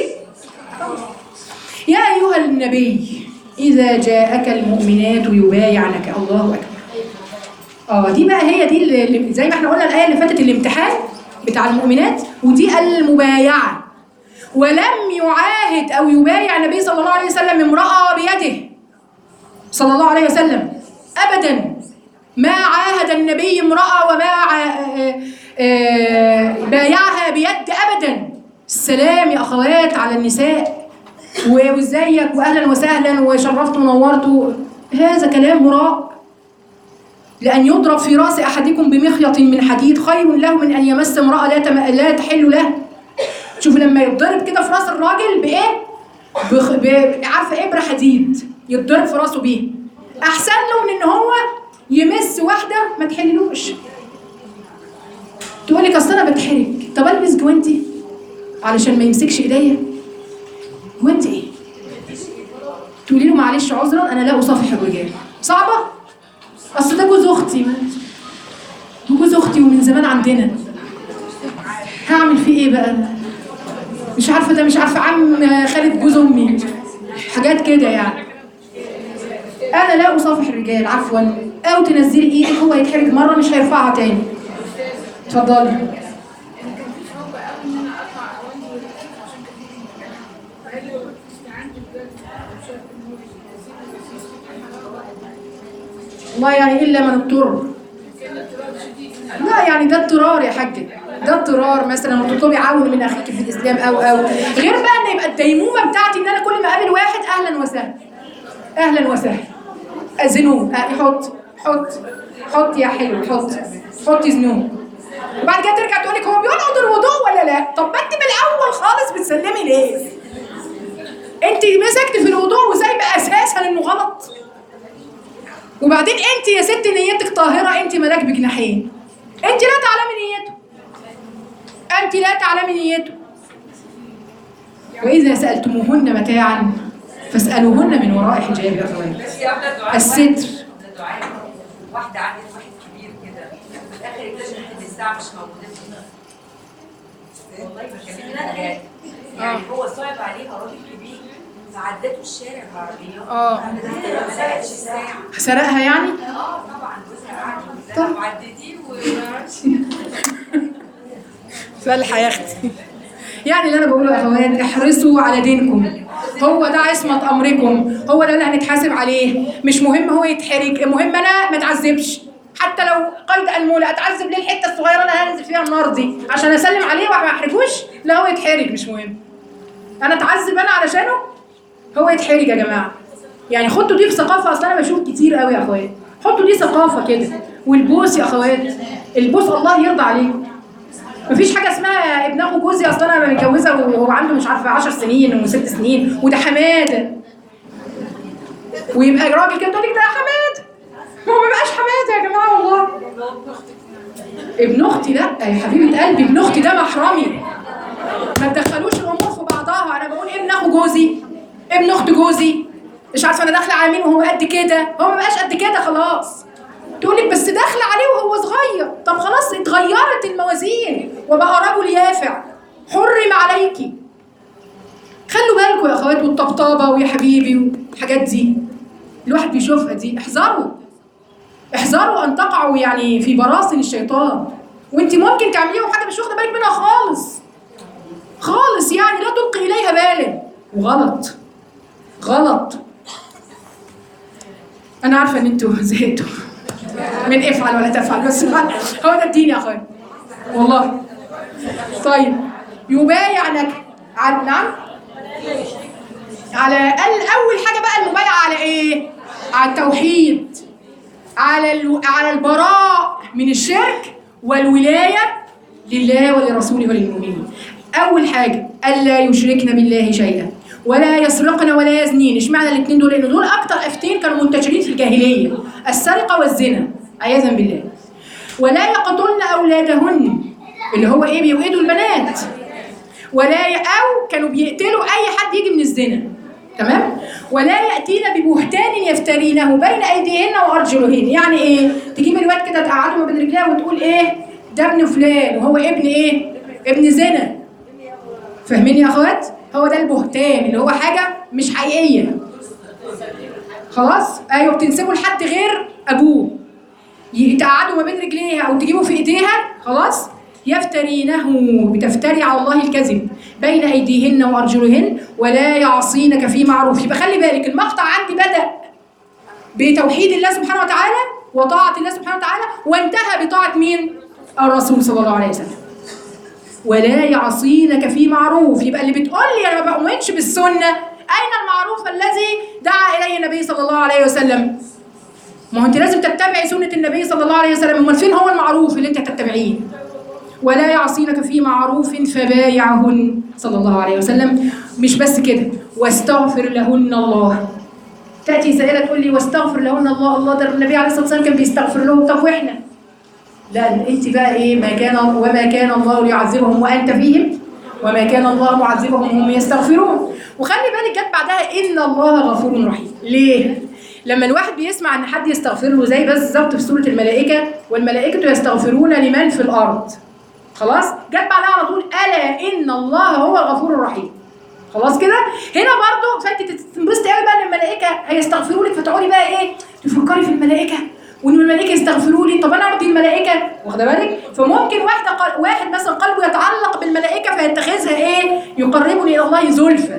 يا ايها النبي اذا جاءك المؤمنات يبايعنك الله اكبر اه دي بقى هي دي اللي- اللي زي ما احنا قلنا الايه اللي فاتت الامتحان بتاع المؤمنات ودي المبايعه ولم يعاهد او يبايع النبي صلى الله عليه وسلم امراه بيده صلى الله عليه وسلم ابدا ما عاهد النبي امراه وما ع- آه، آه، بايعها بيد ابدا السلام يا اخوات على النساء و- وازيك واهلا وسهلا وشرفت ونورت هذا كلام مراء لأن يضرب في رأس أحدكم بمخيط من حديد خير له من أن يمس امرأة لا, تم... لا تحل له شوف لما يتضرب كده في راس الراجل بإيه؟ بخ... ب... عارفة إبرة حديد يتضرب في راسه بيه أحسن له من إن هو يمس واحدة ما تحللوش تقول لك أصل أنا بتحرج طب ألبس جوانتي علشان ما يمسكش إيديا جوانتي إيه؟ تقولي له معلش عذرا أنا لا أصافح الرجال صعبة؟ اصل ده جوز اختي ده جوز اختي ومن زمان عندنا هعمل فيه ايه بقى مش عارفه ده مش عارفه عم خالد جوز امي حاجات كده يعني انا لا اصافح الرجال عفوا او تنزلي ايدك هو يتحرج مره مش هيرفعها تاني اتفضلي والله يعني الا من اضطر لا يعني ده اضطرار يا حاجة ده اضطرار مثلا لما تطلبي عون من اخيك في الاسلام او او غير بقى ان يبقى الديمومه بتاعتي ان انا كل ما اقابل واحد اهلا وسهلا اهلا وسهلا زنوب آه، حط حط حط يا حلو حط حطي زنوب وبعد كده ترجع تقول لك هو بينقض الوضوء ولا لا؟ طب ما انت من الاول خالص بتسلمي ليه؟ انت مسكت في الوضوء وسايبه اساسا انه غلط وبعدين انت يا ست نيتك طاهره انت ملاك بجناحين انت لا تعلمي نيته انت لا تعلمي نيته واذا سالتموهن متاعا فاسالوهن من وراء حجاب يا اخوان بس يا قبل الدعاء الستر. واحد- الدعاء واحدة عندت واحد كبير كده في الآخر اكتشفت إن الساعة مش موجودة والله بكلمك بجد يعني هو صعب عليها راجل كبير فعدته الشارع بعربية اه. ما لقتش الساعة سرقها يعني اه طبعا جوزها قعد يقول لها وعدتيه ومعرفش فالحة يا اختي يعني اللي انا بقوله يا اخوات احرصوا على دينكم هو ده عصمة امركم هو ده اللي هنتحاسب عليه مش مهم هو يتحرج المهم انا ما اتعذبش حتى لو قيد المولى اتعذب ليه الحته الصغيره اللي هنزل فيها النار دي عشان اسلم عليه وما احرجوش لا هو يتحرج مش مهم انا اتعذب انا علشانه هو يتحرج يا جماعه يعني حطوا دي في ثقافه اصل انا بشوف كتير قوي يا اخوات حطوا دي ثقافه كده والبوس يا اخوات البوس الله يرضى عليكم مفيش حاجه اسمها ابن اخو جوزي اصل انا متجوزه وهو عنده مش عارفه 10 سنين وست سنين وده حماده ويبقى راجل كده تقول لك ده حماده ما هو ما بقاش حماده يا جماعه والله ابن اختي لا يا حبيبه قلبي ابن اختي ده محرمي ما تدخلوش الامور في بعضها انا بقول ابن اخو جوزي ابن اخت جوزي مش عارفه انا داخله على مين وهو قد كده هو ما بقاش قد كده خلاص تقول لك بس داخله عليه وهو صغير طب خلاص اتغيرت الموازين وبقى رجل يافع حرم عليكي خلوا بالكم يا اخوات والطبطابه ويا حبيبي والحاجات دي الواحد بيشوفها دي احذروا احذروا ان تقعوا يعني في براثن الشيطان وانت ممكن تعمليها وحاجه مش واخده بالك منها خالص خالص يعني لا تلقي اليها بالا وغلط غلط انا عارفه ان انتوا زهقتوا من افعل ولا تفعل بس هو ده الدين يا اخويا والله طيب يبايعنك على نعم على ال- اول حاجه بقى المبايعه على ايه على التوحيد على ال... على البراء من الشرك والولايه لله ولرسوله وللمؤمنين اول حاجه الا يشركن بالله شيئا ولا يسرقن ولا يزنين اشمعنى الاثنين دول لان دول اكتر افتين كانوا منتشرين في الجاهليه السرقه والزنا عياذا بالله ولا يقتلن اولادهن اللي هو ايه بيوئدوا البنات ولا ي... او كانوا بيقتلوا اي حد يجي من الزنا تمام ولا ياتين ببهتان يفترينه بين ايديهن وارجلهن يعني ايه تجيب الواد كده تقعده ما بين رجليها وتقول ايه ده ابن فلان وهو ابن ايه ابن زنا فاهمين يا اخوات هو ده البهتان اللي هو حاجه مش حقيقيه خلاص ايوه بتنسبه لحد غير ابوه يتقعدوا ما بين رجليها او تجيبه في ايديها خلاص يفترينه بتفتري على الله الكذب بين ايديهن وارجلهن ولا يعصينك في معروف يبقى خلي بالك المقطع عندي بدا بتوحيد الله سبحانه وتعالى وطاعه الله سبحانه وتعالى وانتهى بطاعه مين الرسول صلى الله عليه وسلم ولا يعصينك في معروف يبقى اللي بتقول لي انا ما بؤمنش بالسنه اين المعروف الذي دعا اليه النبي صلى الله عليه وسلم ما هو انت لازم تتبعي سنه النبي صلى الله عليه وسلم امال فين هو المعروف اللي انت هتتبعيه ولا يعصينك في معروف فبايعهن صلى الله عليه وسلم مش بس كده واستغفر لهن الله تاتي سائله تقول لي واستغفر لهن الله الله ده النبي عليه الصلاه والسلام كان بيستغفر لهم طب واحنا لا انت بقى ايه ما كان وما كان الله ليعذبهم وانت فيهم وما كان الله معذبهم وهم يستغفرون وخلي بالك جت بعدها ان الله غفور رحيم ليه لما الواحد بيسمع ان حد يستغفر له زي بالظبط في سوره الملائكه والملائكه يستغفرون لمن في الارض خلاص جت بعدها على طول الا ان الله هو غفور رحيم خلاص كده هنا برضو فانت تنبسطي قوي بقى ان الملائكه هيستغفروا لك فتقعدي بقى ايه تفكري في الملائكه وان الملائكه يستغفروا لي طب انا اعطي الملائكه واخده بالك فممكن واحده قل... واحد مثلا قلبه يتعلق بالملائكه فيتخذها ايه يقربني الى الله زلفى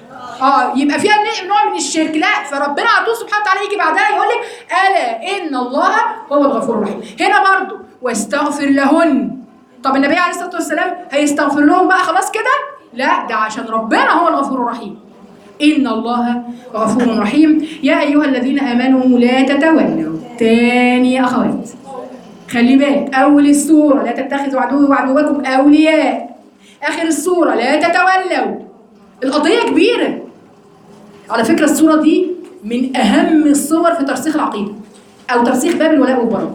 اه يبقى فيها نوع من الشرك لا فربنا على طول سبحانه وتعالى يجي بعدها يقول لك الا ان الله هو الغفور الرحيم هنا برضو واستغفر لهن طب النبي عليه الصلاه والسلام هيستغفر لهم بقى خلاص كده لا ده عشان ربنا هو الغفور الرحيم إن الله غفور رحيم يا أيها الذين آمنوا لا تتولوا تاني يا أخوات خلي بالك أول السورة لا تتخذوا عدوي وعدوكم أولياء آخر السورة لا تتولوا القضية كبيرة على فكرة السورة دي من أهم الصور في ترسيخ العقيدة أو ترسيخ باب الولاء والبراء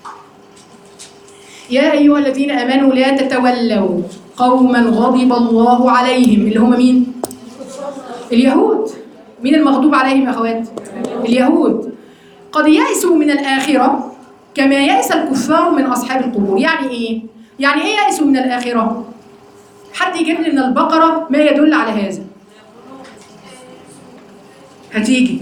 يا أيها الذين آمنوا لا تتولوا قوما غضب الله عليهم اللي هم مين؟ اليهود مين المغضوب عليهم يا أخوات؟ اليهود قد يأسوا من الآخرة كما يأس الكفار من أصحاب القبور يعني إيه؟ يعني إيه يأسوا من الآخرة؟ حد يجيب لي من البقرة ما يدل على هذا هتيجي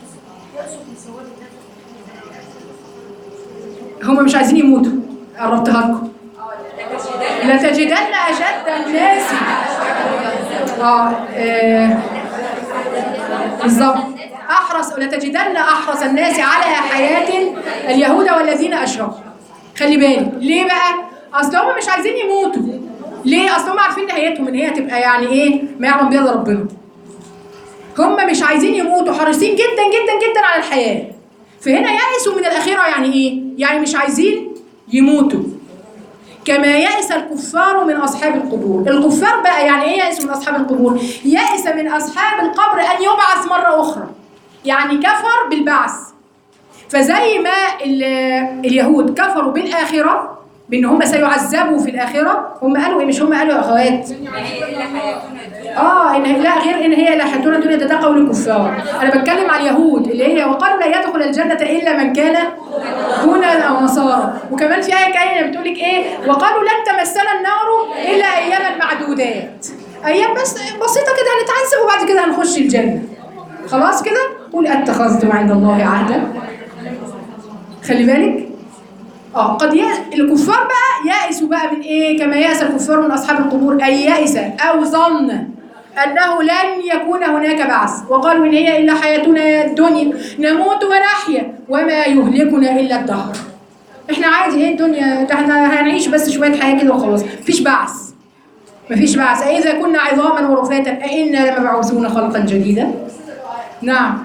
هم مش عايزين يموتوا قربتها لكم لتجدن أشد الناس آه, آه بالظبط أحرص لتجدن أحرص الناس على حياة اليهود والذين أشركوا خلي بالك ليه بقى؟ أصل هم مش عايزين يموتوا ليه؟ أصل هم عارفين نهايتهم إن هي تبقى يعني إيه؟ ما يعلم بها إلا ربنا هم مش عايزين يموتوا حريصين جدا جدا جدا على الحياة فهنا يأسوا من الآخرة يعني إيه؟ يعني مش عايزين يموتوا كما يأس الكفار من أصحاب القبور الكفار بقى يعني إيه يأس من أصحاب القبور يأس من أصحاب القبر أن يبعث مرة أخرى يعني كفر بالبعث فزي ما اليهود كفروا بالآخرة بأن هم سيعذبوا في الآخرة هم قالوا إيه مش هم قالوا يا أخوات اه ان لا غير ان هي لا حياتنا الدنيا ده, ده قول الكفار انا بتكلم على اليهود اللي هي وقالوا لا يدخل الجنه الا من كان هودا او نصارى وكمان في ايه كاينه بتقول لك ايه وقالوا لن تمسنا النار الا اياما معدودات ايام بس بسيطه كده هنتعذب وبعد كده هنخش الجنه خلاص كده قول اتخذتم عند الله عهدا خلي بالك اه قد يأس الكفار بقى يأسوا بقى من ايه كما يأس الكفار من اصحاب القبور اي يأس او ظن انه لن يكون هناك بعث وقالوا ان هي الا حياتنا الدنيا نموت ونحيا وما يهلكنا الا الدهر احنا عادي ايه الدنيا ده احنا هنعيش بس شويه حياه كده وخلاص مفيش بعث مفيش بعث أإذا كنا عظاما ورفاتا أئنا لمبعوثون خلقا جديدا نعم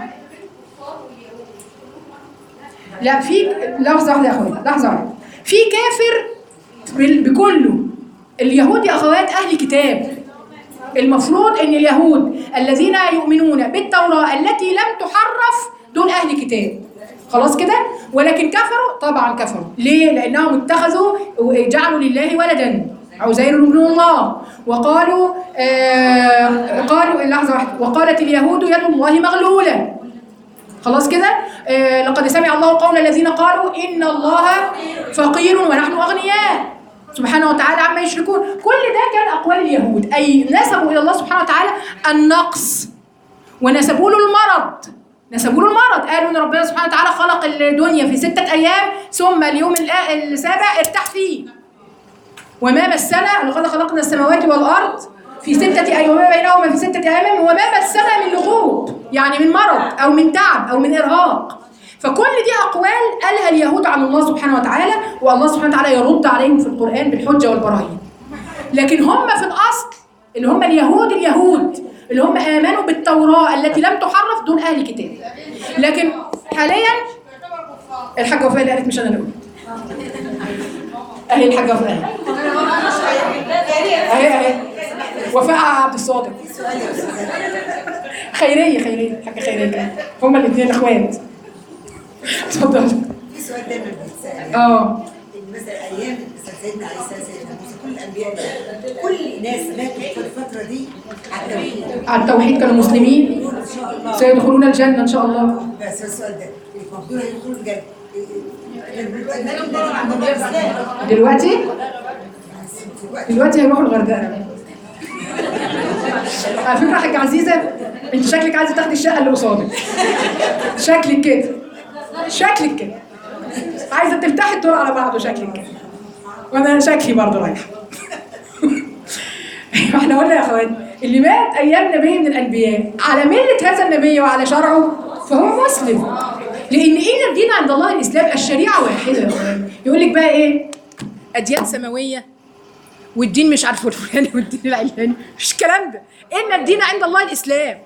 لا في لحظة واحدة يا أخوات لحظة واحدة في كافر بال- بكله اليهود يا أخوات أهل كتاب المفروض ان اليهود الذين يؤمنون بالتوراة التي لم تحرف دول اهل كتاب خلاص كده ولكن كفروا طبعا كفروا ليه لانهم اتخذوا جعلوا لله ولدا عزير ابن الله وقالوا آه قالوا لحظه واحده وقالت اليهود يد الله مغلوله خلاص كده آه لقد سمع الله قول الذين قالوا ان الله فقير ونحن اغنياء سبحانه وتعالى عما يشركون كل ده كان اقوال اليهود اي نسبوا الى الله سبحانه وتعالى النقص ونسبوا له المرض نسبوا له المرض قالوا ان ربنا سبحانه وتعالى خلق الدنيا في ستة ايام ثم اليوم الآ- السابع ارتاح فيه وما مسنا لقد خلقنا السماوات والارض في ستة ايام وما بينهما في ستة ايام وما مسنا من لغوب يعني من مرض او من تعب او من ارهاق فكل دي اقوال قالها اليهود عن الله سبحانه وتعالى والله سبحانه وتعالى يرد عليهم في القران بالحجه والبراهين لكن هم في الاصل اللي هم اليهود اليهود اللي هم امنوا بالتوراه التي لم تحرف دون اهل كتاب لكن حاليا الحاجه وفاء اللي قالت مش انا اللي قلت اهي الحاجه وفاء اهي اهي وفاء عبد الصادق خيريه خيريه حاجه خيريه هما الاثنين اخوات اتفضل في سؤال دايما بيتسال اه مثلا ايام سيدنا عيسى سيدنا موسى كل الانبياء كل ناس ماتوا في الفتره دي على التوحيد على التوحيد كانوا مسلمين يقولوا ان شاء الله سيدخلون الجنه ان شاء الله بس السؤال ده المفروض هيدخلوا الجنه عندهم الاسلام دلوقتي دلوقتي دلوقتي هيروحوا الغردقه على فكره يا حاجه عزيزه انت شكلك عايزه تاخدي الشقه اللي قصادك شكلك كده شكلك كده عايزه تفتحي الدور على بعضه شكلك كده وانا شكلي برضه رايحه احنا قلنا يا اخوات اللي مات ايام نبي من الانبياء على مله هذا النبي وعلى شرعه فهو مسلم لان ان الدين عند الله الاسلام الشريعه واحده يا اخوات يقول لك بقى ايه اديان سماويه والدين مش عارفه الفلاني والدين العلاني مفيش الكلام ده ان الدين عند الله الاسلام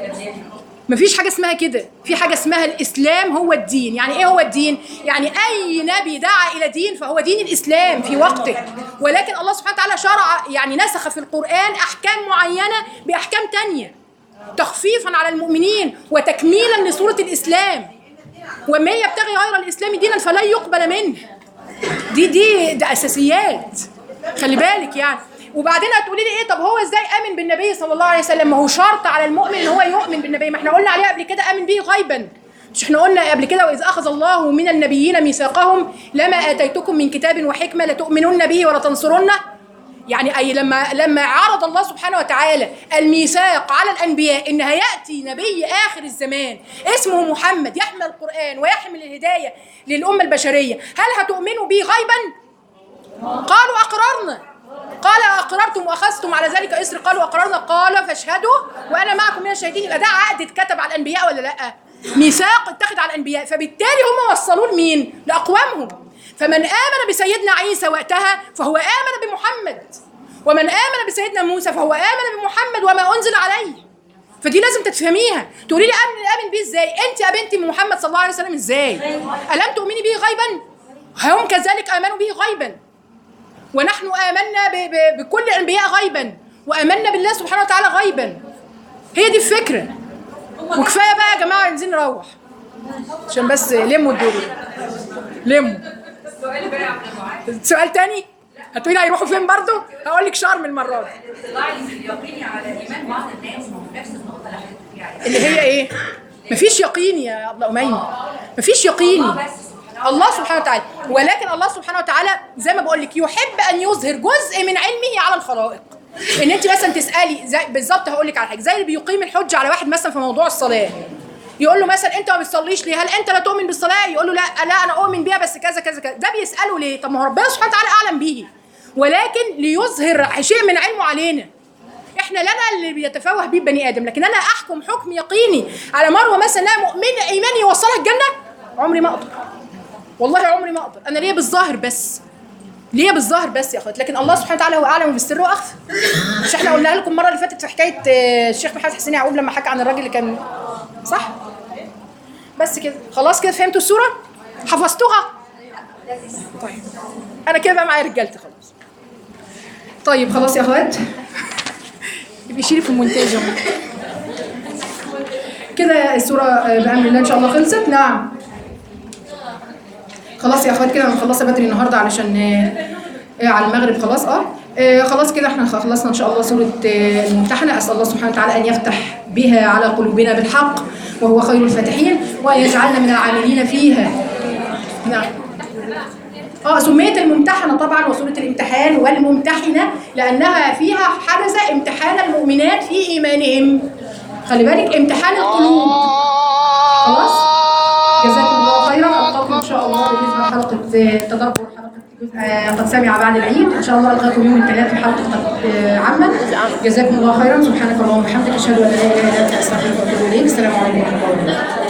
مفيش حاجه اسمها كده في حاجه اسمها الاسلام هو الدين يعني ايه هو الدين يعني اي نبي دعا الى دين فهو دين الاسلام في وقته ولكن الله سبحانه وتعالى شرع يعني نسخ في القران احكام معينه باحكام تانية تخفيفا على المؤمنين وتكميلا لصوره الاسلام ومن يبتغي غير الاسلام دينا فلن يقبل منه دي دي ده اساسيات خلي بالك يعني وبعدين هتقولي لي ايه طب هو ازاي امن بالنبي صلى الله عليه وسلم ما هو شرط على المؤمن ان هو يؤمن بالنبي ما احنا قلنا عليه قبل كده امن به غيبا مش احنا قلنا قبل كده واذ اخذ الله من النبيين ميثاقهم لما اتيتكم من كتاب وحكمه لتؤمنن به ولتنصرنه يعني اي لما لما عرض الله سبحانه وتعالى الميثاق على الانبياء ان هياتي نبي اخر الزمان اسمه محمد يحمل القران ويحمل الهدايه للامه البشريه هل هتؤمنوا به غيبا قالوا اقررنا قال اقررتم واخذتم على ذلك اسر قالوا اقررنا قال فاشهدوا وانا معكم من الشاهدين يبقى ده عقد اتكتب على الانبياء ولا لا ميثاق اتخذ على الانبياء فبالتالي هم وصلوه لمين لاقوامهم فمن امن بسيدنا عيسى وقتها فهو امن بمحمد ومن امن بسيدنا موسى فهو امن بمحمد وما انزل عليه فدي لازم تفهميها تقولي لي امن امن بيه ازاي انت امنتي بمحمد صلى الله عليه وسلم ازاي الم تؤمني به غيبا هم كذلك امنوا به غيبا ونحن آمنا ب- ب- بكل الأنبياء غيبا وآمنا بالله سبحانه وتعالى غيبا هي دي الفكرة وكفاية بقى يا جماعة عايزين نروح عشان بس لموا الدور لموا السؤال بقى يا عبد المعاد سؤال تاني هتقولي هيروحوا فين برضو هقول لك شرم المرة دي الاطلاع اليقيني على ايمان بعض الناس ما هو نفس النقطه اللي حضرتك فيها يعني اللي هي ايه مفيش يقين يا ابله اميمه مفيش يقين الله بس سبحانه الله سبحانه وتعالى ولكن الله سبحانه وتعالى زي ما بقول لك يحب ان يظهر جزء من علمه على الخلائق ان انت مثلا تسالي زي بالظبط هقول لك على حاجه زي اللي بيقيم الحجه على واحد مثلا في موضوع الصلاه يقول له مثلا انت ما بتصليش ليه هل انت لا تؤمن بالصلاه يقول له لا لا انا اؤمن بيها بس كذا كذا كذا ده بيساله ليه طب ما هو ربنا سبحانه وتعالى اعلم به ولكن ليظهر شيء من علمه علينا احنا لنا اللي بيتفوه بيه بني ادم لكن انا احكم حكم يقيني على مروه مثلا انها مؤمنه ايمان يوصلها الجنه عمري ما اقدر والله عمري ما اقدر انا ليا بالظاهر بس ليا بالظاهر بس يا اخوات لكن الله سبحانه وتعالى هو اعلم بالسر واخفى مش احنا قلنا لكم المره اللي فاتت في حكايه آه، الشيخ محمد حسين يعقوب لما حكى عن الراجل اللي كان صح بس كده خلاص كده فهمتوا الصوره حفظتوها طيب انا كده بقى معايا رجالتي خلاص طيب خلاص يا اخوات يبقى شيلي في المونتاج اهو. كده الصوره آه، بامر الله ان شاء الله خلصت نعم خلاص يا اخوات كده هنخلصها بدري النهارده علشان آه، آه، على المغرب خلاص اه آه، خلاص كده احنا خلصنا ان شاء الله سوره آه، الممتحنه اسال الله سبحانه وتعالى ان يفتح بها على قلوبنا بالحق وهو خير الفاتحين وان يجعلنا من العاملين فيها نعم اه سميت الممتحنة طبعا وسورة الامتحان والممتحنة لأنها فيها حدث امتحان المؤمنات في إيمانهم خلي بالك امتحان القلوب خلاص جزاكم الله خيرا ألقاكم إن شاء الله بإذن الله حلقة آه، تدبر حلقة جزء آه، قد سمع بعد العيد إن شاء الله ألقاكم يوم الثلاث في حلقة قد آه، عامة جزاكم الله خيرا سبحانك اللهم وبحمدك أشهد أن لا إله إلا أنت أستغفرك وأتوب إليك السلام عليكم ورحمة الله وبركاته